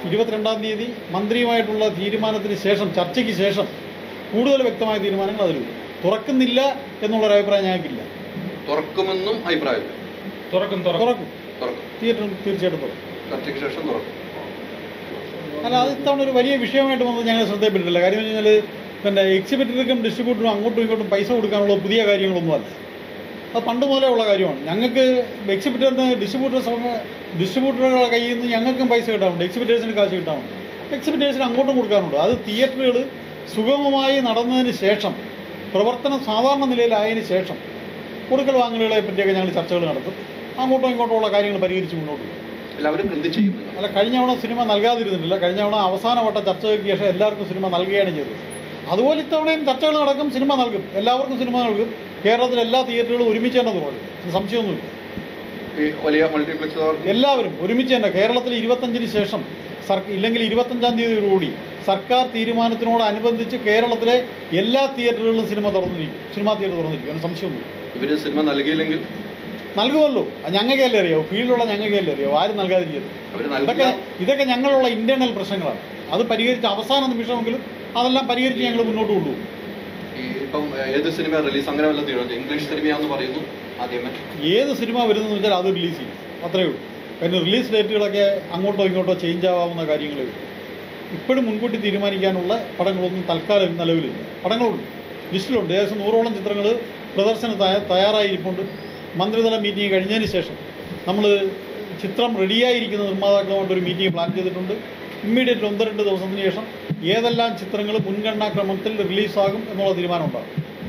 ഇരുപത്തിരണ്ടാം തീയതി മന്ത്രിയുമായിട്ടുള്ള തീരുമാനത്തിന് ശേഷം ചർച്ചയ്ക്ക് ശേഷം കൂടുതൽ വ്യക്തമായ തീരുമാനങ്ങൾ അതിൽ വരും. തുറക്കുന്നില്ല എന്നുള്ളൊരു അഭിപ്രായം ഞങ്ങൾക്കില്ല തുറക്കുമെന്നും അഭിപ്രായമില്ല തുറക്കും തുറക്കും തുറക്കും തുറക്കും തിയേറ്റർ തീർച്ചയായിട്ടും തുറക്കും ചർച്ചയ്ക്ക് ശേഷം തുറക്കും അല്ല അത് ഇത്തവണ ഒരു വലിയ വിഷയമായിട്ട് വന്നത് ഞങ്ങൾ ശ്രദ്ധയപ്പെട്ടിട്ടില്ല കാര്യം എന്ന് കഴിഞ്ഞാൽ പിന്നെ എക്സിബിറ്റർക്കും ഡിസ്ട്രിബ്യൂട്ടറും അങ്ങോട്ടും ഇങ്ങോട്ടും പൈസ കൊടുക്കാനുള്ള പുതിയ കാര്യങ്ങളൊന്നുമല്ല അത് പണ്ട് മുതലേ ഉള്ള കാര്യമാണ് ഞങ്ങൾക്ക് എക്സിബിറ്ററിന് ഡിസ്ട്രിബ്യൂട്ടേഴ്സ് ഡിസ്ട്രിബ്യൂട്ടറുകളുടെ കയ്യിൽ നിന്ന് ഞങ്ങൾക്കും പൈസ കിട്ടാറുണ്ട് എക്സിബിറ്റേഴ്സിന് കാശ് കിട്ടാറുണ്ട് എക്സിബിറ്റേഴ്സിന് അങ്ങോട്ടും കൊടുക്കാറുണ്ട് അത് തിയേറ്ററുകൾ സുഗമമായി നടന്നതിന് ശേഷം പ്രവർത്തനം സാധാരണ നിലയിലായതിനു ശേഷം കൊടുക്കൽ വാങ്ങലുകളെ പറ്റിയൊക്കെ ഞങ്ങൾ ചർച്ചകൾ നടത്തും അങ്ങോട്ടും ഇങ്ങോട്ടും ഉള്ള കാര്യങ്ങൾ പരിഹരിച്ച് മുന്നോട്ട് പോകും എല്ലാവരും എന്ത് ചെയ്യും നിങ്ങൾ? അല്ല കഴിഞ്ഞ തവണ സിനിമ നൽകാതിരുന്നിട്ടില്ല കഴിഞ്ഞ തവണ അവസാനവട്ട ചർച്ചയ്ക്ക് ശേഷം എല്ലാവർക്കും സിനിമ നൽകുകയാണ് ചെയ്തത് അതുപോലെ ഇത്തവണയും ചർച്ചകൾ നടക്കും സിനിമ നൽകും എല്ലാവർക്കും സിനിമ നൽകും കേരളത്തിലെ എല്ലാ തിയേറ്ററുകളും ഒരുമിച്ച് തന്നെ തുറക്കും ഇത് സംശയമൊന്നുമില്ല ഈ വലിയ മൾട്ടിപ്ലക്സ് എല്ലാവരും ഒരുമിച്ച് തന്നെ കേരളത്തിൽ ഇരുപത്തഞ്ചിന് ശേഷം സർ ഇല്ലെങ്കിൽ ഇരുപത്തഞ്ചാം തീയതിയോടുകൂടി സർക്കാർ തീരുമാനത്തിനോടനുബന്ധിച്ച് കേരളത്തിലെ എല്ലാ തിയേറ്ററുകളിലും സിനിമ തുറന്നിരിക്കും സിനിമാ തിയേറ്റർ തുറന്നിരിക്കും അതിന് സംശയമൊന്നുമില്ല ഇവര് സിനിമ നൽകിയില്ലെങ്കിൽ നൽകുമല്ലോ അത് ഞങ്ങൾക്കല്ലേ അറിയാവൂ ഫീൽഡിലുള്ള ഞങ്ങൾക്കല്ലേ അറിയാവൂ ആരും നൽകാതിരിക്കരുത് അവര് ഇതൊക്കെ നൽകില്ല ഇതൊക്കെ ഞങ്ങളുള്ള ഇന്റേണൽ പ്രശ്നങ്ങളാണ് അത് പരിഹരിച്ച് അവസാന നിമിഷമെങ്കിലും അതെല്ലാം പരിഹരിച്ച് ഞങ്ങൾ മുന്നോട്ട് കൊണ്ടുപോകും ഈ ഇപ്പം ഏത് സിനിമ റിലീസ് അങ്ങനെ വല്ല തീരുമാനിച്ചു ഇംഗ്ലീഷ് സിനിമയാണെന്ന് പറയുന്നു ആദ്യമേ ഏത് സിനിമ വരുന്നതെന്ന് വെച്ചാൽ അത് റിലീസ് ചെയ്യും അത്രയേ ഉള്ളൂ കാരണം റിലീസ് ഡേറ്റുകളൊക്കെ അങ്ങോട്ടോ ഇങ്ങോട്ടോ ചേഞ്ച് ആവാവുന്ന കാര്യങ്ങളേ ഉള്ളൂ ഇപ്പോഴും മുൻകൂട്ടി തീരുമാനിക്കാനുള്ള പടങ്ങളൊന്നും തൽക്കാലം നിലവിലില്ല പടങ്ങളുണ്ട് ലിസ്റ്റിലുണ്ട് ഏകദേശം നൂറോളം ചിത്രങ്ങൾ പ്രദർശനം തയ്യാ- തയ്യാറായിരിപ്പുണ്ട് മന്ത്രിതല മീറ്റിംഗ് കഴിഞ്ഞതിന് ശേഷം നമ്മൾ ചിത്രം റെഡിയായിരിക്കുന്ന നിർമ്മാതാക്കളുമായിട്ട് ഒരു മീറ്റിംഗ് പ്ലാൻ ചെയ്തിട്ടുണ്ട് ഇമ്മീഡിയറ്റ് ഒന്ന് രണ്ട് ദിവസത്തിന് ശേഷം ഏതെല്ലാം ചിത്രങ്ങൾ മുൻഗണനാ ക്രമത്തിൽ റിലീസാകും എന്നുള്ള തീരുമാനം ഉണ്ടാകും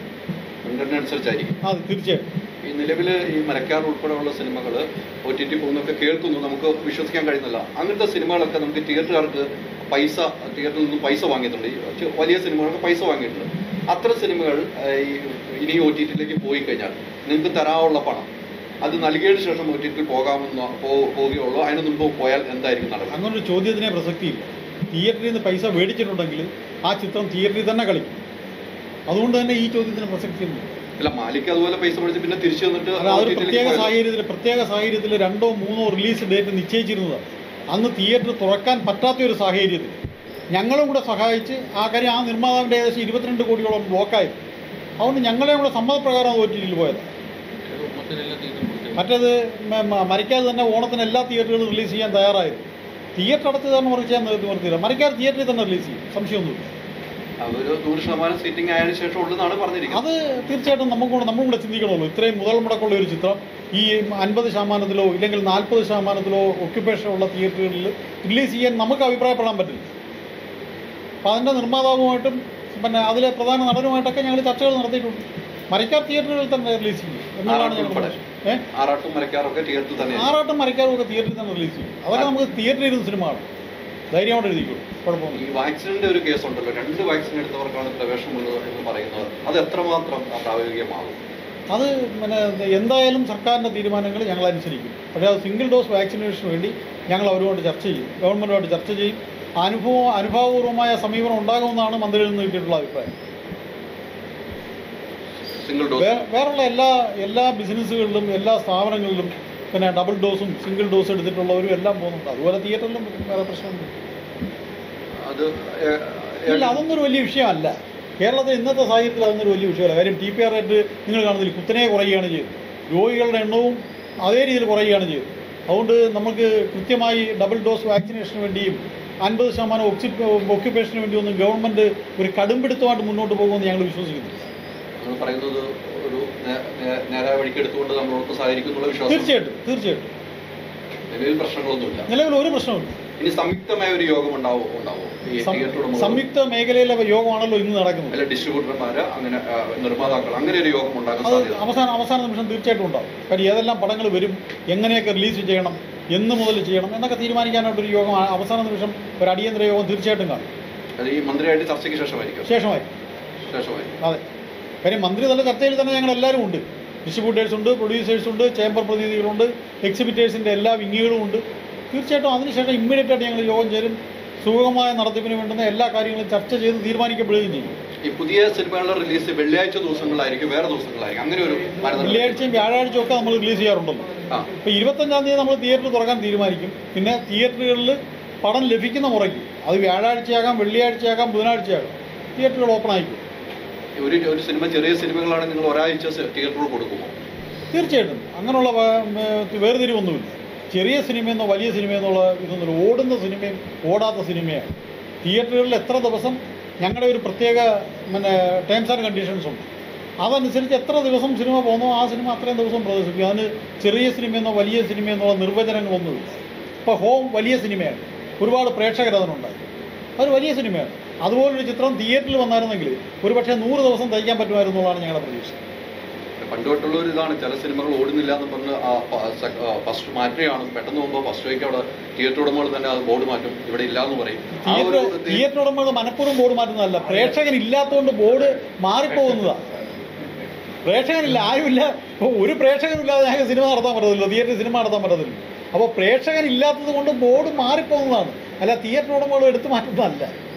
മുൻഗണന അനുസരിച്ചായിരിക്കും അത് തീർച്ചയായും ഈ നിലവിൽ ഈ മരക്കാർ ഉൾപ്പെടെയുള്ള സിനിമകൾ ഒ ടി ടി പോകുന്നൊക്കെ കേൾക്കുന്നു നമുക്ക് വിശ്വസിക്കാൻ കഴിയുന്നില്ല അങ്ങനത്തെ സിനിമകളൊക്കെ നമുക്ക് തിയേറ്ററുകാർക്ക് പൈസ തിയേറ്ററിൽ നിന്ന് പൈസ വാങ്ങിയിട്ടുണ്ട് ഈ ചെ- വലിയ സിനിമകൾക്ക് പൈസ വാങ്ങിയിട്ടുണ്ട് അത്തരം സിനിമകൾ ഏഹ്, ഈ ഇനി ഒ ടി ടിയിലേക്ക് പോയി കഴിഞ്ഞാൽ നിങ്ങൾക്ക് തരാനുള്ള പണം അത് നൽകിയതിനു ശേഷം ഒ ടി ടിയിൽ പോകാമെന്ന് പോ- പോവുകയുള്ളൂ അതിന് മുമ്പ് പോയാൽ എന്തായിരിക്കും നടക്കുക അങ്ങനെ ഒരു ചോദ്യത്തിനെ പ്രസക്തിയില്ല തിയേറ്ററിൽ നിന്ന് പൈസ മേടിച്ചിട്ടുണ്ടെങ്കിൽ ആ ചിത്രം തിയേറ്ററിൽ തന്നെ കളിക്കും അതുകൊണ്ട് തന്നെ ഈ ചോദ്യത്തിന് പ്രസക്തിയൊന്നും അല്ല മാലിക്ക് അതുപോലെ പൈസ മേടിച്ച് പിന്നെ തിരിച്ചു വന്നിട്ട് അല്ല അതൊരു OTT യിലേക്ക് പ്രത്യേക പോയല്ലോ. സാഹചര്യത്തിൽ പ്രത്യേക സാഹചര്യത്തിൽ രണ്ടോ മൂന്നോ റിലീസ് ഡേറ്റ് നിശ്ചയിച്ചിരുന്നതാണ് അന്ന് തിയേറ്റർ തുറക്കാൻ പറ്റാത്ത ഒരു സാഹചര്യത്തിൽ ഞങ്ങളും കൂടെ സഹായിച്ച് ആ കാര്യം ആ നിർമ്മാതാവിൻ്റെ ഏകദേശം ഇരുപത്തിരണ്ട് കോടിയോളം ബ്ലോക്കായി അതുകൊണ്ട് ഞങ്ങളെ കൂടെ സമ്മതപ്രകാരം ഒ ടി ടിയിൽ പോയത് മറ്റേത് മ- മ- മരിക്കാതെ തന്നെ ഓണത്തിന് എല്ലാ തിയേറ്ററുകളും റിലീസ് ചെയ്യാൻ തയ്യാറായിരുന്നു തിയേറ്റർ അടച്ച് തന്നെ മറിച്ച് ഞാൻ നിർത്തിയില്ല മരിക്കാതെ തിയേറ്ററിൽ തന്നെ റിലീസ് ചെയ്യും സംശയമൊന്നുമില്ല അതൊരു നൂറ് ശതമാനം സീറ്റിംഗ് ആയതിനു ശേഷം ഉള്ളതാണ് പറഞ്ഞിരിക്കുന്നത് അത് തീർച്ചയായിട്ടും നമുക്ക് കൂടെ നമ്മളും കൂടെ ചിന്തിക്കണമല്ലോ ഇത്രയും മുതൽ മുടക്കുള്ള ഒരു ചിത്രം ഈ അൻപത് ശതമാനത്തിലോ ഇല്ലെങ്കിൽ നാൽപ്പത് ശതമാനത്തിലോ ഒക്യുപ്പേഷൻ ഉള്ള തിയേറ്ററുകളിൽ റിലീസ് ചെയ്യാൻ നമുക്ക് അഭിപ്രായപ്പെടാൻ പറ്റില്ല അപ്പം അതിൻ്റെ നിർമ്മാതാവുമായിട്ടും പിന്നെ അതിലെ പ്രധാന നടനുമായിട്ടൊക്കെ ഞങ്ങൾ ചർച്ചകൾ നടത്തിയിട്ടുണ്ട് മരക്കാർ തിയേറ്ററുകളിൽ തന്നെ റിലീസ് ചെയ്യും എന്നുള്ളതാണ് ആറാട്ട് ഞങ്ങളുടെ ഉൾപ്പെടെ. ഏഹ് ആറാട്ടും മരക്കാറൊക്കെ തിയേറ്ററിൽ തന്നെ ആറാട്ടും മരക്കാരും ഒക്കെ തിയേറ്ററിൽ തന്നെ റിലീസ് ചെയ്യും അതൊക്കെ നമുക്ക് തിയേറ്ററിൽ ഇരുന്ന് സിനിമ കാണാം ധൈര്യമായിട്ട് എഴുതിക്കും കുഴപ്പമൊന്നുമില്ല ഈ വാക്സിനിന്റെ ഒരു കേസ് ഉണ്ടല്ലോ രണ്ട് വാക്സിൻ എടുത്തവർക്കാണ് പ്രവേശനമുള്ളത് എന്ന് പറയുന്നത് അത് എത്രമാത്രം പ്രായോഗികമാകും അത് പിന്നെ എന്തായാലും സർക്കാരിൻ്റെ തീരുമാനങ്ങൾ ഞങ്ങൾ അനുസരിക്കും പക്ഷേ അത് സിംഗിൾ ഡോസ് വാക്സിനേഷന് വേണ്ടി ഞങ്ങൾ അവരുമായിട്ട് ചർച്ച ചെയ്യും ഗവൺമെൻറ്റുമായിട്ട് ചർച്ച ചെയ്യും അനുഭവം അനുഭവപൂർവമായ സമീപനം ഉണ്ടാകുമെന്നാണ് മന്ത്രിയിൽ നിന്ന് കിട്ടിയിട്ടുള്ള അഭിപ്രായം സിംഗിൾ ഡോസ് വേ- വേറുള്ള എല്ലാ എല്ലാ ബിസിനസ്സുകളിലും എല്ലാ സ്ഥാപനങ്ങളിലും പിന്നെ ഡബിൾ ഡോസും സിംഗിൾ ഡോസ് എടുത്തിട്ടുള്ളവരും എല്ലാം പോകുന്നുണ്ട് അതുപോലെ തിയേറ്ററിലും വേറെ പ്രശ്നമൊന്നും അത് ഏ- ഇല്ല അതൊന്നും ഒരു വലിയ വിഷയമല്ല കേരളത്തിൽ ഇന്നത്തെ സാഹചര്യത്തിൽ അതൊന്നും ഒരു വലിയ വിഷയമല്ല കാര്യം ടി പി ആർ റേറ്റ് നിങ്ങൾ കാണുന്നില്ല കുത്തനെ കുറയുകയാണ് ചെയ്തത് രോഗികളുടെ എണ്ണവും അതേ രീതിയിൽ കുറയുകയാണ് ചെയ്തത് അതുകൊണ്ട് നമുക്ക് കൃത്യമായി ഡബിൾ ഡോസ് വാക്സിനേഷന് വേണ്ടിയും അൻപത് ശതമാനം ഒക്സി ഒക്യുപ്പേഷന് വേണ്ടിയൊന്നും ഗവൺമെൻറ് ഒരു കടുംപിടുത്തമായിട്ട് മുന്നോട്ട് പോകുമെന്ന് ഞങ്ങൾ വിശ്വസിക്കുന്നു നമ്മൾ പറയുന്നത് ഒരു നേ- നേ- നേരായ വഴിക്ക് എടുത്തുകൊണ്ട് നമ്മളോട് സഹകരിക്കും എന്നുള്ള വിശ്വാസം തീർച്ചയായിട്ടും തീർച്ചയായിട്ടും നിലവിൽ പ്രശ്നങ്ങളൊന്നുമില്ല നിലവിൽ ഒരു പ്രശ്നമില്ല ഇനി സംയുക്തമായ ഒരു യോഗം ഉണ്ടാവും ഉണ്ടാവും ഈ സം- തിയേറ്റർ ഉടമകൾ സംയുക്ത മേഖലയിലെ യോഗമാണല്ലോ ഇന്ന് നടക്കുന്നത് അല്ല ഡിസ്ട്രിബ്യൂട്ടർമാര് അങ്ങനെ ആ, നിർമ്മാതാക്കൾ അങ്ങനെ ഒരു യോഗം ഉണ്ടാകാൻ അത് സാധ്യത അവസാന അവസാന നിമിഷം തീർച്ചയായിട്ടും ഉണ്ടാവും കാര്യം ഏതെല്ലാം പടങ്ങൾ വരും എങ്ങനെയൊക്കെ റിലീസ് ചെയ്യണം എന്ന് മുതൽ ചെയ്യണം എന്നൊക്കെ തീരുമാനിക്കാനായിട്ടൊരു യോഗം ആ- അവസാന നിമിഷം ഒരു അടിയന്തര യോഗം തീർച്ചയായിട്ടും കാണും അത് ഈ മന്ത്രിയായിട്ട് ചർച്ചയ്ക്ക് ശേഷമായിരിക്കും ശേഷമായി ശേഷമായിരിക്കും അതെ കാര്യം മന്ത്രിതല ചർച്ചയിൽ തന്നെ ഞങ്ങൾ എല്ലാവരും ഉണ്ട് ഡിസ്ട്രിബ്യൂട്ടേഴ്സ് ഉണ്ട് പ്രൊഡ്യൂസേഴ്സ് ഉണ്ട് ചേംബർ പ്രതിനിധികളുണ്ട് എക്സിബിറ്റേഴ്സിൻ്റെ എല്ലാ വിങ്ങുകളും ഉണ്ട് തീർച്ചയായിട്ടും അതിനുശേഷം ഇമ്മീഡിയറ്റ് ആയിട്ട് ഞങ്ങൾ യോഗം ചേരും സുഗമമായ നടത്തിപ്പിന് വേണ്ടുന്ന എല്ലാ കാര്യങ്ങളും ചർച്ച ചെയ്ത് തീരുമാനിക്കപ്പെടുകയും ചെയ്യും ഈ പുതിയ സിനിമകളുടെ റിലീസ് വെള്ളിയാഴ്ച ദിവസങ്ങളിലായിരിക്കും വേറെ ദിവസങ്ങളിലായിരിക്കും അങ്ങനെ ഒരു മാനദണ്ഡം വെള്ളിയാഴ്ചയും വ്യാഴാഴ്ചയും ഒക്കെ നമ്മൾ റിലീസ് ചെയ്യാറുണ്ടല്ലോ ആ ഇപ്പോൾ ഇരുപത്തഞ്ചാം തീയതി നമ്മൾ തിയേറ്റർ തുറക്കാൻ തീരുമാനിക്കും പിന്നെ തിയേറ്ററുകളിൽ പടം ലഭിക്കുന്ന മുറയ്ക്ക് അത് വ്യാഴാഴ്ചയാകാം വെള്ളിയാഴ്ചയാകാം ബുധനാഴ്ചയാകാം തിയേറ്ററുകൾ ഓപ്പൺ ആയിരിക്കും ഒരു ഒരു സിനിമ ചെറിയ സിനിമകളാണെങ്കിൽ നിങ്ങൾ ഒരാഴ്ച തിയേറ്ററിൽ കൊടുക്കുമോ തീർച്ചയായിട്ടും അങ്ങനെയുള്ള വ- ഉം, വേർതിരിവൊന്നുമില്ല ചെറിയ സിനിമയെന്നോ വലിയ സിനിമയെന്നുള്ള ഇതൊന്നുമില്ല ഓടുന്ന സിനിമയും ഓടാത്ത സിനിമയാണ് തിയേറ്ററുകളിൽ എത്ര ദിവസം ഞങ്ങളുടെ ഒരു പ്രത്യേക പിന്നെ ടേംസ് ആൻഡ് കണ്ടീഷൻസ് ഉണ്ട് അതനുസരിച്ച് എത്ര ദിവസം സിനിമ പോകുന്നോ ആ സിനിമ അത്രയും ദിവസം പ്രദർശിപ്പിക്കും അതിന് ചെറിയ സിനിമയെന്നോ വലിയ സിനിമയെന്നുള്ള നിർവചനങ്ങളൊന്നുമില്ല ഇപ്പോൾ ഹോം വലിയ സിനിമയാണ് ഒരുപാട് പ്രേക്ഷകർ അതിനുണ്ടായി അത് വലിയ സിനിമയാണ് അതുപോലൊരു ചിത്രം തിയേറ്ററിൽ വന്നായിരുന്നെങ്കിൽ ഒരു പക്ഷേ നൂറ് ദിവസം തയ്ക്കാൻ പറ്റുമായിരുന്നു എന്നുള്ളതാണ് ഞങ്ങളുടെ പ്രതീക്ഷ പണ്ട് തൊട്ടുള്ള ഒരു ഇതാണ് ചില സിനിമകൾ ഓടുന്നില്ല എന്ന് പറഞ്ഞ് ഫസ്റ്റ് മാറ്റുകയാണ് പെട്ടെന്ന് പോകുമ്പോൾ ഫസ്റ്റ് വയ്ക്ക് അവിടെ തിയേറ്റർ ഉടമകൾ തന്നെ അത് ബോർഡ് മാറ്റും ഇവിടെ ഇല്ല എന്ന് പറയും ആ ഒരു തിയേറ്റർ തിയേറ്റർ ഉടമകൾ മനഃപൂർവ്വം ബോർഡ് മാറ്റുന്നതല്ല പ്രേക്ഷകൻ ഇല്ലാത്തതുകൊണ്ട് ബോർഡ് മാറിപ്പോകുന്നതാണ് പ്രേക്ഷകനില്ല ആരുമില്ല ഇപ്പോൾ ഒരു പ്രേക്ഷകനില്ലാതെ ഞങ്ങൾക്ക് സിനിമ നടത്താൻ പറ്റത്തില്ല തിയേറ്ററിൽ സിനിമ നടത്താൻ പറ്റത്തില്ല അപ്പോൾ പ്രേക്ഷകൻ ഇല്ലാത്തത് കൊണ്ട് ബോർഡ് മാറിപ്പോകുന്നതാണ് അല്ല തിയേറ്റർ ഉടമകൾ എടുത്തു മാറ്റുന്നതല്ല